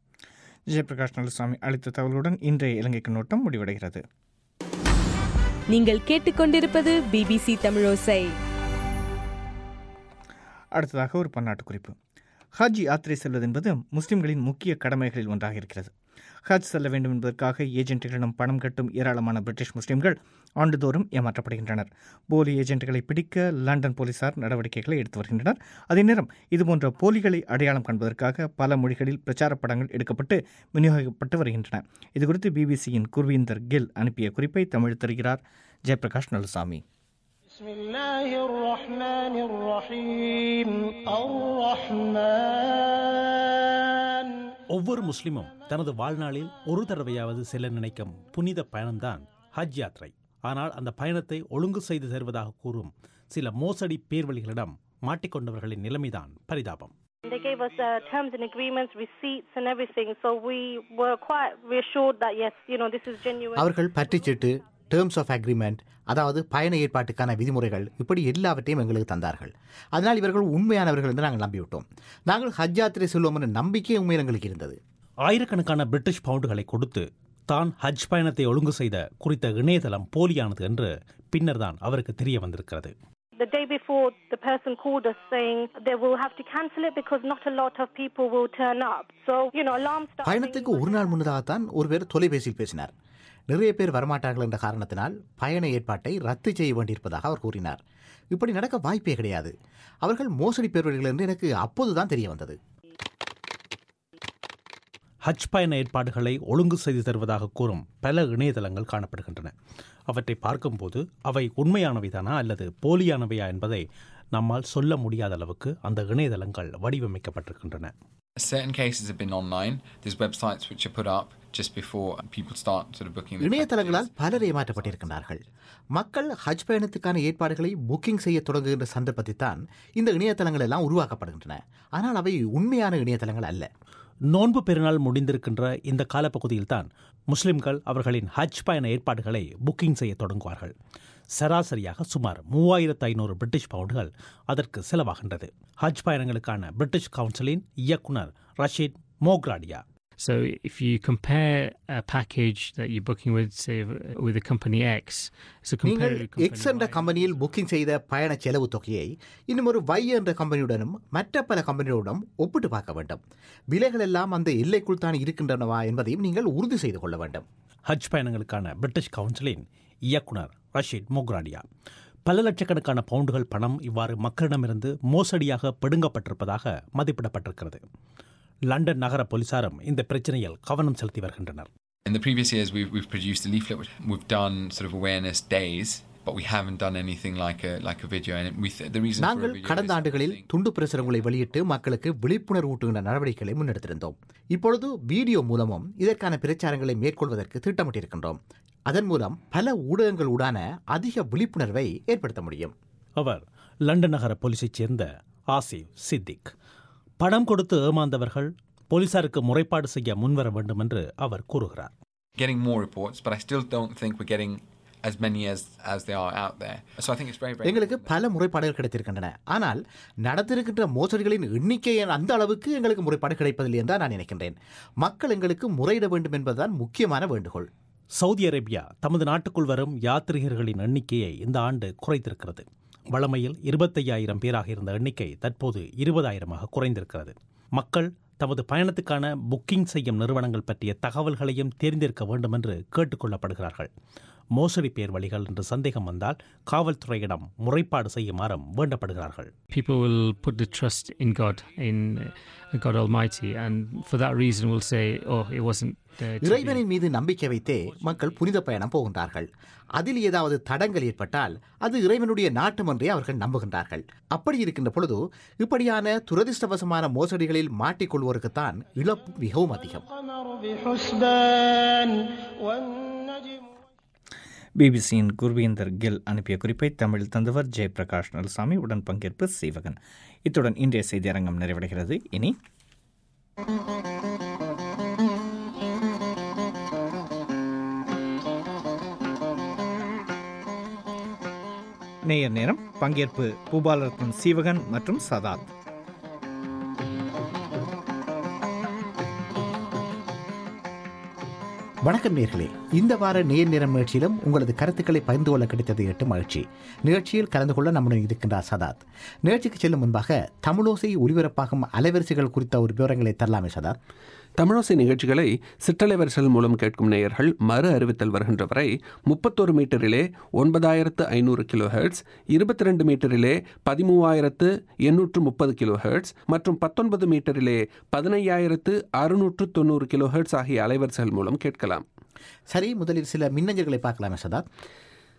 ஜெயபிரகாஷ் நல்லுசாமி அளித்த தகவலுடன் இன்றைய இலங்கைக்கு நோட்டம் முடிவடைகிறது நீங்கள் கேட்டுக்கொண்டிருப்பது பிபிசி தமிழோசை அடுத்ததாக ஒரு பன்னாட்டு குறிப்பு ஹஜ் யாத்திரை செல்வது என்பது முஸ்லிம்களின் முக்கிய கடமைகளில் ஒன்றாக இருக்கிறது ஹஜ் செல்ல வேண்டும் என்பதற்காக ஏஜென்ட்டுகளிடம் பணம் கட்டும் ஏராளமான பிரிட்டிஷ் முஸ்லிம்கள் ஆண்டுதோறும் ஏமாற்றப்படுகின்றனர் போலி ஏஜென்ட்டுகளை பிடிக்க லண்டன் போலீசார் நடவடிக்கைகளை எடுத்து வருகின்றனர் அதே நேரம் இதுபோன்ற போலிகளை அடையாளம் காண்பதற்காக பல மொழிகளில் பிரச்சார படங்கள் எடுக்கப்பட்டு விநியோகிக்கப்பட்டு வருகின்றன இதுகுறித்து பிபிசியின் குர்வீந்தர் கில் அனுப்பிய குறிப்பை தமிழ் தருகிறார் ஜெயபிரகாஷ் நலுசாமி بسم الله الرحمن الرحيم الرحمن ஒவ்வொரு முஸ்லிமும் தனது வாழ்நாளில் ஒரு தடவையாவது செல்ல நினைக்கும் புனித பயணம்தான் ஹஜ் யாத்திரை ஆனால் அந்த பயணத்தை ஒழுங்கு செய்து தருவதாக கூறும் சில மோசடி பேர்வழிகளிடம் மாட்டிக்கொண்டவர்களின் நிலைமைதான் பரிதாபம் They gave us uh, terms and agreements, receipts, and everything. So we were quite reassured that yes, you know, this is genuine. அவர்கள் பற்றிச்சீட்டு டேர்ம்ஸ் ஆஃப் அக்ரிமெண்ட் அதாவது பயண ஏற்பாட்டுக்கான விதிமுறைகள் இப்படி எல்லாவற்றையும் எங்களுக்கு தந்தார்கள் அதனால் இவர்கள் உண்மையானவர்கள் என்று நாங்கள் நம்பிவிட்டோம் நாங்கள் ஹஜ் யாத்திரை செல்வோம் என்ற நம்பிக்கை உண்மையில் எங்களுக்கு இருந்தது ஆயிரக்கணக்கான பிரிட்டிஷ் பவுண்டுகளை கொடுத்து தான் ஹஜ் பயணத்தை ஒழுங்கு செய்த குறித்த இணையதளம் போலியானது என்று பின்னர் தான் அவருக்கு தெரிய வந்திருக்கிறது The day before, the person called us saying they will have to cancel it because not a lot of people will turn up. So, you know, alarms start. பயணத்துக்கு ஒரு நாள் முன்னதாகத்தான் ஒருவர் தொலைபேசியில் பேசினார் நிறைய பேர் வரமாட்டார்கள் என்ற காரணத்தினால் பயண ஏற்பாட்டை ரத்து செய்ய வேண்டியிருப்பதாக அவர் கூறினார் இப்படி நடக்க வாய்ப்பே கிடையாது அவர்கள் மோசடி பெறுவர்கள் என்று எனக்கு அப்போதுதான் தெரிய வந்தது ஹஜ் பயண ஏற்பாடுகளை ஒழுங்கு செய்து தருவதாக கூறும் பல இணையதளங்கள் காணப்படுகின்றன அவற்றை பார்க்கும்போது அவை உண்மையானவைதானா அல்லது போலியானவையா என்பதை நம்மால் சொல்ல முடியாத அளவுக்கு அந்த இணையதளங்கள் வடிவமைக்கப்பட்டிருக்கின்றன Certain cases have been online. There's websites which are put up just before people start sort of booking. their இணையதளங்களால் பலர் ஏமாற்றப்பட்டிருக்கின்றார்கள் மக்கள் ஹஜ் பயணத்துக்கான ஏற்பாடுகளை புக்கிங் செய்ய தொடங்குகின்ற சந்தர்ப்பத்தில் தான் இந்த இணையதளங்கள் எல்லாம் உருவாக்கப்படுகின்றன ஆனால் அவை உண்மையான இணையதளங்கள் அல்ல நோன்பு பெருநாள் முடிந்திருக்கின்ற இந்த காலப்பகுதியில் தான் முஸ்லிம்கள் அவர்களின் ஹஜ் பயண ஏற்பாடுகளை புக்கிங் செய்ய தொடங்குவார்கள் சராசரியாக சுமார் மூவாயிரத்து ஐநூறு பிரிட்டிஷ் பவுண்டுகள் அதற்கு செலவாகின்றது ஹஜ் பயணங்களுக்கான பிரிட்டிஷ் கவுன்சிலின் இயக்குனர் Rashid Mokradia So if you compare a package that you're booking with, say, with a company X, it's a நீங்கள் comparative எக்ஸ் என்ற கம்பெனியில் புக்கிங் செய்த பயண செலவு தொகையை இன்னும் ஒரு Y என்ற கம்பெனியுடனும் மற்ற பல கம்பெனியுடனும் ஒப்பிட்டு பார்க்க வேண்டும் விலைகள் எல்லாம் அந்த எல்லைக்குள் தான் இருக்கின்றனவா என்பதையும் நீங்கள் உறுதி செய்து கொள்ள வேண்டும் ஹஜ் பயணங்களுக்கான பிரிட்டிஷ் கவுன்சிலின் இயக்குனர் ரஷீத் மோக்ராடியா பல லட்சக்கணக்கான பவுண்டுகள் பணம் இவ்வாறு மக்களிடமிருந்து மோசடியாக பிடுங்கப்பட்டிருப்பதாக மதிப்பிடப்பட்டிருக்கிறது லண்டன் நகர போலீசாரும் இந்த பிரச்சனையில் கவனம் செலுத்தி வருகின்றனர் In the previous years, we've, we've produced a leaflet. We've done sort of awareness days, but we haven't done anything like a like a video. And we th- the reason for a நாங்கள் video கடந்த ஆண்டுகளில் துண்டு பிரசுரங்களை வெளியிட்டு மக்களுக்கு விழிப்புணர்வு ஊட்டுகின்ற நடவடிக்கைகளை முன்னெடுத்திருந்தோம் இப்பொழுது வீடியோ மூலமும் இதற்கான பிரச்சாரங்களை மேற்கொள்வதற்கு திட்டமிட்டிருக்கின்றோம் அதன் மூலம் பல ஊடகங்களுடான அதிக விழிப்புணர்வை ஏற்படுத்த முடியும் அவர் லண்டன் நகர போலீஸைச் சேர்ந்த ஆசிப் சித்திக் பணம் கொடுத்து ஏமாந்தவர்கள் போலீசாருக்கு முறைப்பாடு செய்ய முன்வர வேண்டும் என்று அவர் கூறுகிறார் getting more reports, but I still don't think we're getting as many as as they are out there. So I think it's very very. எங்களுக்கு பல முறைப்பாடுகள் கிடைத்திருக்கின்றன ஆனால் நடந்திருக்கின்ற மோசடிகளின் எண்ணிக்கை அந்த அளவுக்கு எங்களுக்கு முறைப்பாடு கிடைப்பதில்லை என்றால் நான் நினைக்கின்றேன் மக்கள் எங்களுக்கு முறையிட வேண்டும் என்பதுதான் முக்கியமான வேண்டுகோள் சவுதி அரேபியா தமது நாட்டுக்குள் வரும் யாத்ரீகர்களின் எண்ணிக்கையை இந்த ஆண்டு குறைத்திருக்கிறது வழமையில் இருபத்தையாயிரம் பேராக இருந்த எண்ணிக்கை தற்போது இருபதாயிரமாக குறைந்திருக்கிறது மக்கள் தமது பயணத்துக்கான புக்கிங் செய்யும் நிறுவனங்கள் பற்றிய தகவல்களையும் தெரிந்திருக்க வேண்டும் என்று கேட்டுக்கொள்ளப்படுகிறார்கள் மோசடி பேர் வழிகள் என்று சந்தேகம் வந்தால் காவல்துறையிடம் முறைப்பாடு செய்யுமாறும் வேண்டப்படுகிறார்கள் people will put the trust in God, in uh, God Almighty, and for that reason will say, "Oh, it wasn't." Uh, to be." இறைவனின் மீது நம்பிக்கை வைத்தே மக்கள் புனித பயணம் போகின்றார்கள் அதில் ஏதாவது தடங்கள் ஏற்பட்டால் அது இறைவனுடைய நாட்டம் என்றே அவர்கள் நம்புகின்றார்கள் அப்படி இருக்கின்ற பொழுது இப்படியான துரதிர்ஷ்டவசமான மோசடிகளில் மாட்டிக்கொள்வோருக்குத்தான் இழப்பு மிகவும் அதிகம் القمر بحسبان والنجم பிபிசியின் குர்வீந்தர் கில் அனுப்பிய குறிப்பை தமிழில் தந்தவர் ஜெயபிரகாஷ் நல்சாமி உடன் பங்கேற்பு சீவகன் இத்துடன் இன்றைய செய்தியரங்கம் நிறைவடைகிறது இனி நேயர் நேரம் பங்கேற்பு பூபாலரத்னம் சீவகன் மற்றும் சதாத் வணக்கம் நேர்களே இந்த வார நேர் நேரம் நிகழ்ச்சியிலும் உங்களது கருத்துக்களை பகிர்ந்து கொள்ள கிடைத்தது எட்டு மகிழ்ச்சி நிகழ்ச்சியில் கலந்து கொள்ள நம்முடன் இருக்கின்றார் சதாத் நிகழ்ச்சிக்கு செல்லும் முன்பாக தமிழோசை ஒலிபரப்பாகும் அலைவரிசைகள் குறித்த ஒரு விவரங்களை தரலாமே சதாத் தமிழோசை நிகழ்ச்சிகளை சிற்றலைவரிசல் மூலம் கேட்கும் நேயர்கள் மறு அறிவித்தல் வருகின்ற வரை முப்பத்தொரு மீட்டரிலே ஒன்பதாயிரத்து ஐநூறு கிலோ ஹெர்ட்ஸ் இருபத்தி ரெண்டு மீட்டரிலே பதிமூவாயிரத்து எண்ணூற்று முப்பது கிலோ ஹெர்ட்ஸ் மற்றும் பத்தொன்பது மீட்டரிலே பதினையாயிரத்து அறுநூற்று தொண்ணூறு கிலோ ஹெர்ட்ஸ் ஆகிய அலைவரிசைகள் மூலம் கேட்கலாம் சரி முதலில் சில மின்னஞ்சல்களை பார்க்கலாமே சதாத்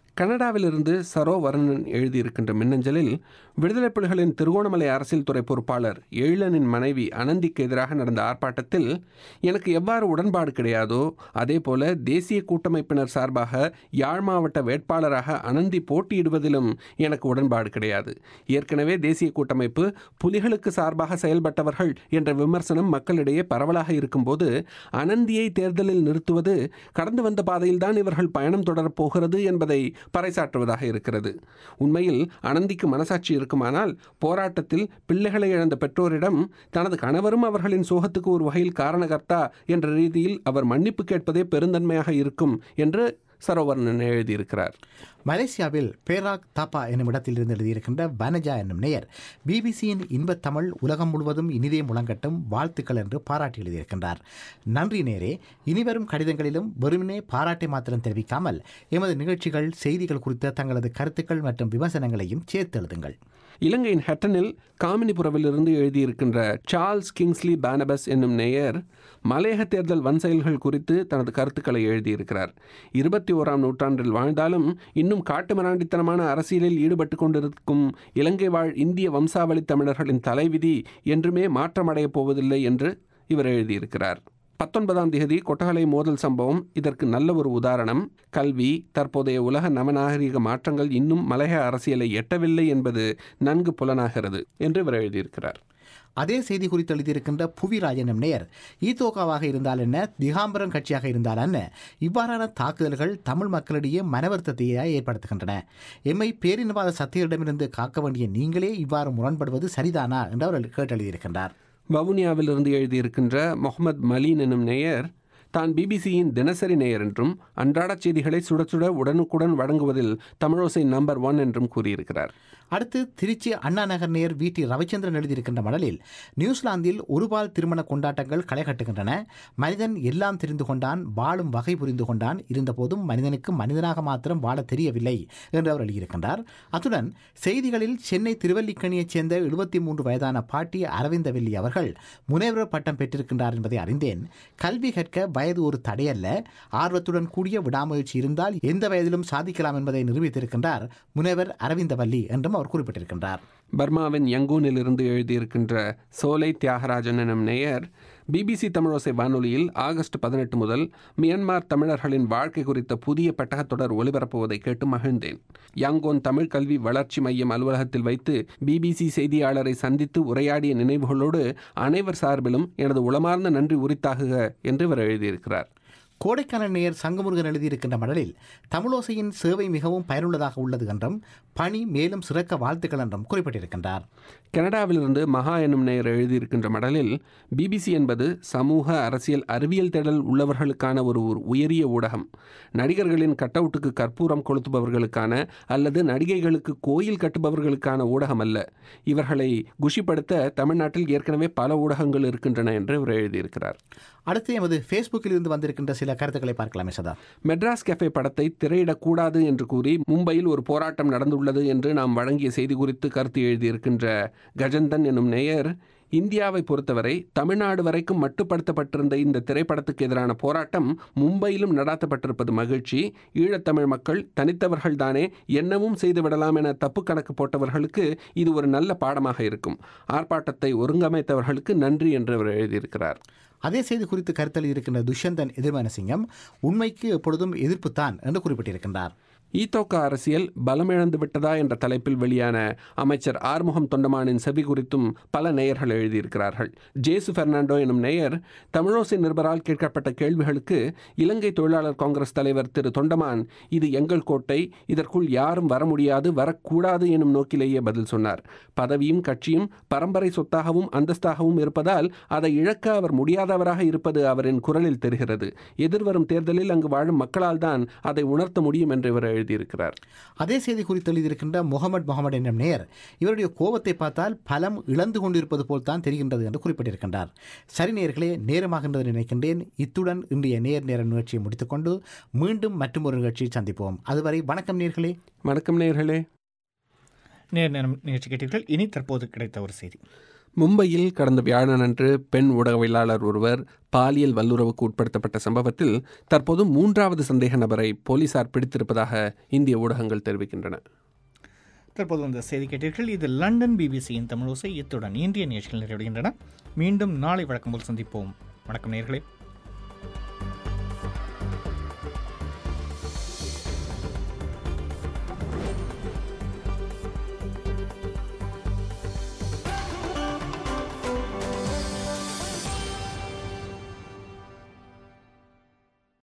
கனடாவிலிருந்து சரோ வர்ணன் எழுதியிருக்கின்ற மின்னஞ்சலில் விடுதலை புலிகளின் திருகோணமலை அரசியல் துறை பொறுப்பாளர் எழிலனின் மனைவி அனந்திக்கு எதிராக நடந்த ஆர்ப்பாட்டத்தில் எனக்கு எவ்வாறு உடன்பாடு கிடையாதோ அதே போல தேசிய கூட்டமைப்பினர் சார்பாக யாழ் மாவட்ட வேட்பாளராக அனந்தி போட்டியிடுவதிலும் எனக்கு உடன்பாடு கிடையாது ஏற்கனவே தேசிய கூட்டமைப்பு புலிகளுக்கு சார்பாக செயல்பட்டவர்கள் என்ற விமர்சனம் மக்களிடையே பரவலாக இருக்கும்போது அனந்தியை தேர்தலில் நிறுத்துவது கடந்து வந்த பாதையில்தான் இவர்கள் பயணம் தொடரப் போகிறது என்பதை பறைசாற்றுவதாக இருக்கிறது உண்மையில் அனந்திக்கு மனசாட்சி இருக்குமானால் போராட்டத்தில் பிள்ளைகளை இழந்த பெற்றோரிடம் தனது கணவரும் அவர்களின் சோகத்துக்கு ஒரு வகையில் காரணகர்த்தா என்ற ரீதியில் அவர் மன்னிப்பு கேட்பதே பெருந்தன்மையாக இருக்கும் என்று சரோவர்ணன் எழுதியிருக்கிறார் மலேசியாவில் பேராக் தாப்பா என்னும் இடத்திலிருந்து எழுதியிருக்கின்ற வனஜா என்னும் நேயர் பிபிசியின் இன்பத் தமிழ் உலகம் முழுவதும் இனிதே முழங்கட்டும் வாழ்த்துக்கள் என்று பாராட்டி எழுதியிருக்கின்றார் நன்றி நேரே இனிவரும் கடிதங்களிலும் வெறுமனே பாராட்டை மாத்திரம் தெரிவிக்காமல் எமது நிகழ்ச்சிகள் செய்திகள் குறித்த தங்களது கருத்துக்கள் மற்றும் விமர்சனங்களையும் சேர்த்து எழுதுங்கள் இலங்கையின் ஹட்டனில் காமினிபுரவிலிருந்து எழுதியிருக்கின்ற சார்ல்ஸ் கிங்ஸ்லி பானபஸ் என்னும் நேயர் மலையக தேர்தல் வன் செயல்கள் குறித்து தனது கருத்துக்களை எழுதியிருக்கிறார் இருபத்தி ஓராம் நூற்றாண்டில் வாழ்ந்தாலும் இன்னும் காட்டுமிராண்டித்தனமான அரசியலில் ஈடுபட்டு கொண்டிருக்கும் இலங்கை வாழ் இந்திய வம்சாவளி தமிழர்களின் தலைவிதி என்றுமே மாற்றமடையப் போவதில்லை என்று இவர் எழுதியிருக்கிறார் பத்தொன்பதாம் தேதி கொட்டகலை மோதல் சம்பவம் இதற்கு நல்ல ஒரு உதாரணம் கல்வி தற்போதைய உலக நவநாகரிக மாற்றங்கள் இன்னும் மலைய அரசியலை எட்டவில்லை என்பது நன்கு புலனாகிறது என்று இவர் எழுதியிருக்கிறார் அதே செய்தி குறித்து எழுதியிருக்கின்ற புவிராஜ் என்னும் நேயர் ஈதோகாவாக இருந்தால் என்ன திகாம்பரம் கட்சியாக இருந்தால் என்ன இவ்வாறான தாக்குதல்கள் தமிழ் மக்களிடையே மனவருத்தத்தையே ஏற்படுத்துகின்றன எம்மை பேரினவாத சக்திகளிடமிருந்து காக்க வேண்டிய நீங்களே இவ்வாறு முரண்படுவது சரிதானா என்று அவர் கேட்டு எழுதியிருக்கின்றார் வவுனியாவிலிருந்து எழுதியிருக்கின்ற முகமது மலீன் என்னும் நேயர் தான் பிபிசியின் தினசரி நேயர் என்றும் அன்றாட செய்திகளை சுட சுட உடனுக்குடன் வழங்குவதில் தமிழோசை நம்பர் ஒன் என்றும் கூறியிருக்கிறார் அடுத்து திருச்சி அண்ணா நகர் நேர் வி டி ரவிச்சந்திரன் எழுதியிருக்கின்ற மடலில் நியூசிலாந்தில் ஒருபால் திருமண கொண்டாட்டங்கள் களை கட்டுகின்றன மனிதன் எல்லாம் தெரிந்து கொண்டான் வாழும் வகை புரிந்து கொண்டான் இருந்தபோதும் மனிதனுக்கு மனிதனாக மாத்திரம் வாழ தெரியவில்லை என்று அவர் எழுதியிருக்கின்றார் அத்துடன் செய்திகளில் சென்னை திருவல்லிக்கணியைச் சேர்ந்த எழுபத்தி மூன்று வயதான பாட்டி அரவிந்தவெல்லி அவர்கள் முனைவர் பட்டம் பெற்றிருக்கின்றார் என்பதை அறிந்தேன் கல்வி கற்க வயது ஒரு தடையல்ல ஆர்வத்துடன் கூடிய விடாமுயற்சி இருந்தால் எந்த வயதிலும் சாதிக்கலாம் என்பதை நிரூபித்திருக்கின்றார் முனைவர் அரவிந்தவல்லி என்றும் அவர் குறிப்பிட்டிருக்கின்றார் பர்மாவின் யங்கூனிலிருந்து எழுதியிருக்கின்ற சோலை தியாகராஜன் எனும் நேயர் பிபிசி தமிழோசை வானொலியில் ஆகஸ்ட் பதினெட்டு முதல் மியான்மார் தமிழர்களின் வாழ்க்கை குறித்த புதிய பெட்டகத்தொடர் ஒலிபரப்புவதை கேட்டு மகிழ்ந்தேன் யாங்கோன் தமிழ் கல்வி வளர்ச்சி மையம் அலுவலகத்தில் வைத்து பிபிசி செய்தியாளரை சந்தித்து உரையாடிய நினைவுகளோடு அனைவர் சார்பிலும் எனது உளமார்ந்த நன்றி உரித்தாகுக என்று இவர் எழுதியிருக்கிறார் கோடைக்கானல் நேயர் சங்கமுருகன் எழுதியிருக்கின்ற மடலில் தமிழோசையின் சேவை மிகவும் பயனுள்ளதாக உள்ளது என்றும் பணி மேலும் சிறக்க வாழ்த்துக்கள் என்றும் குறிப்பிட்டிருக்கின்றார் கனடாவிலிருந்து மகா என்னும் நேயர் எழுதியிருக்கின்ற மடலில் பிபிசி என்பது சமூக அரசியல் அறிவியல் தேடல் உள்ளவர்களுக்கான ஒரு ஒரு உயரிய ஊடகம் நடிகர்களின் கட்டவுட்டுக்கு கற்பூரம் கொளுத்துபவர்களுக்கான அல்லது நடிகைகளுக்கு கோயில் கட்டுபவர்களுக்கான ஊடகம் அல்ல இவர்களை குஷிப்படுத்த தமிழ்நாட்டில் ஏற்கனவே பல ஊடகங்கள் இருக்கின்றன என்று அவர் எழுதியிருக்கிறார் அடுத்து எமது ஃபேஸ்புக்கில் இருந்து வந்திருக்கின்ற சில கருத்துக்களை பார்க்கலாமே சதா மெட்ராஸ் கெஃபே படத்தை திரையிடக்கூடாது என்று கூறி மும்பையில் ஒரு போராட்டம் நடந்துள்ளது என்று நாம் வழங்கிய செய்தி குறித்து கருத்து எழுதியிருக்கின்ற கஜந்தன் என்னும் நேயர் இந்தியாவை பொறுத்தவரை தமிழ்நாடு வரைக்கும் மட்டுப்படுத்தப்பட்டிருந்த இந்த திரைப்படத்துக்கு எதிரான போராட்டம் மும்பையிலும் நடாத்தப்பட்டிருப்பது மகிழ்ச்சி ஈழத்தமிழ் மக்கள் தனித்தவர்கள் தானே என்னவும் செய்துவிடலாம் என தப்பு கணக்கு போட்டவர்களுக்கு இது ஒரு நல்ல பாடமாக இருக்கும் ஆர்ப்பாட்டத்தை ஒருங்கமைத்தவர்களுக்கு நன்றி என்று அவர் எழுதியிருக்கிறார் அதே செய்தி குறித்து கருத்தல் இருக்கின்ற துஷ்யந்தன் எதிர்மனசிங்கம் உண்மைக்கு எப்பொழுதும் எதிர்ப்புத்தான் என்று குறிப்பிட்டிருக்கின்றார் ஈத்தோக்கா அரசியல் பலமிழந்து விட்டதா என்ற தலைப்பில் வெளியான அமைச்சர் ஆறுமுகம் தொண்டமானின் செவி குறித்தும் பல நேயர்கள் எழுதியிருக்கிறார்கள் ஜேசு பெர்னாண்டோ எனும் நேயர் தமிழோசை நிருபரால் கேட்கப்பட்ட கேள்விகளுக்கு இலங்கை தொழிலாளர் காங்கிரஸ் தலைவர் திரு தொண்டமான் இது எங்கள் கோட்டை இதற்குள் யாரும் வர முடியாது வரக்கூடாது எனும் நோக்கிலேயே பதில் சொன்னார் பதவியும் கட்சியும் பரம்பரை சொத்தாகவும் அந்தஸ்தாகவும் இருப்பதால் அதை இழக்க அவர் முடியாதவராக இருப்பது அவரின் குரலில் தெரிகிறது எதிர்வரும் தேர்தலில் அங்கு வாழும் மக்களால் தான் அதை உணர்த்த முடியும் என்று இவர் எழுதியிருக்கிறார் அதே செய்தி குறித்து எழுதியிருக்கின்ற முகமது முகமது என்னும் நேயர் இவருடைய கோபத்தை பார்த்தால் பலம் இழந்து கொண்டிருப்பது போல் தான் தெரிகின்றது என்று குறிப்பிட்டிருக்கின்றார் சரி நேயர்களே நேரமாகின்றது நினைக்கின்றேன் இத்துடன் இன்றைய நேர் நேர நிகழ்ச்சியை முடித்துக்கொண்டு மீண்டும் மற்றும் ஒரு நிகழ்ச்சியை சந்திப்போம் அதுவரை வணக்கம் நேர்களே வணக்கம் நேர்களே நேர் நேரம் நிகழ்ச்சி கேட்டீர்கள் இனி தற்போது கிடைத்த ஒரு செய்தி மும்பையில் கடந்த வியாழனன்று பெண் ஊடகவியலாளர் ஒருவர் பாலியல் வல்லுறவுக்கு உட்படுத்தப்பட்ட சம்பவத்தில் தற்போது மூன்றாவது சந்தேக நபரை போலீசார் பிடித்திருப்பதாக இந்திய ஊடகங்கள் தெரிவிக்கின்றன தற்போது இந்த செய்தி கேட்டீர்கள் இது லண்டன் பிபிசியின் தமிழோசை இத்துடன் இந்திய நிகழ்ச்சிகள் நிறைவடைகின்றன மீண்டும் நாளை வழக்கம் போல் சந்திப்போம் வணக்கம் நேர்களே